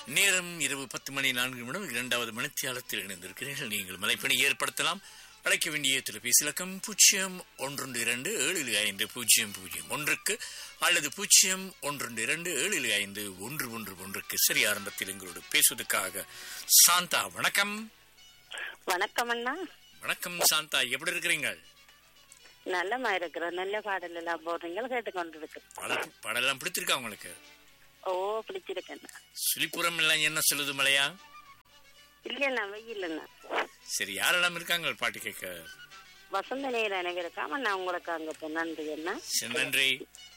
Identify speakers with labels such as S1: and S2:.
S1: நேரம் இரவு பத்து மணி நான்கு நிமிடம் இரண்டாவது மணித்தியாலத்தில் இணைந்திருக்கிறீர்கள் நீங்கள் மலைப்பணி ஏற்படுத்தலாம் அழைக்க வேண்டிய தொலைபேசி இலக்கம் பூஜ்ஜியம் ஒன்றொன்று இரண்டு ஏழு ஐந்து பூஜ்ஜியம் பூஜ்ஜியம் ஒன்றுக்கு அல்லது பூஜ்ஜியம் ஒன்றொன்று இரண்டு ஏழு ஐந்து ஒன்று ஒன்று ஒன்றுக்கு சரி ஆரம்பத்தில் எங்களோடு பேசுவதற்காக சாந்தா வணக்கம்
S2: வணக்கம் அண்ணா
S1: வணக்கம் சாந்தா எப்படி இருக்கிறீங்க
S2: நல்லமா இருக்கிறோம் நல்ல பாடல் எல்லாம் போடுறீங்க கேட்டுக்கொண்டு இருக்கு
S1: பாடல் பாடலாம் பிடித்திருக்கா உங்களுக்கு
S2: ஓ பிடிச்சிருக்கேண்ணா
S1: சுழிப்புறம் எல்லாம் என்ன சொல்லுது மலையா
S2: இல்லைண்ணா வெயில்ண்ணா
S1: சரி யாரெல்லாம் இருக்காங்க பாட்டு கேட்க
S2: வசந்த நேரம் அனைவருக்காம நான் உங்களுக்கு அங்க போய் நன்றி அண்ணா
S1: சரி, நன்றி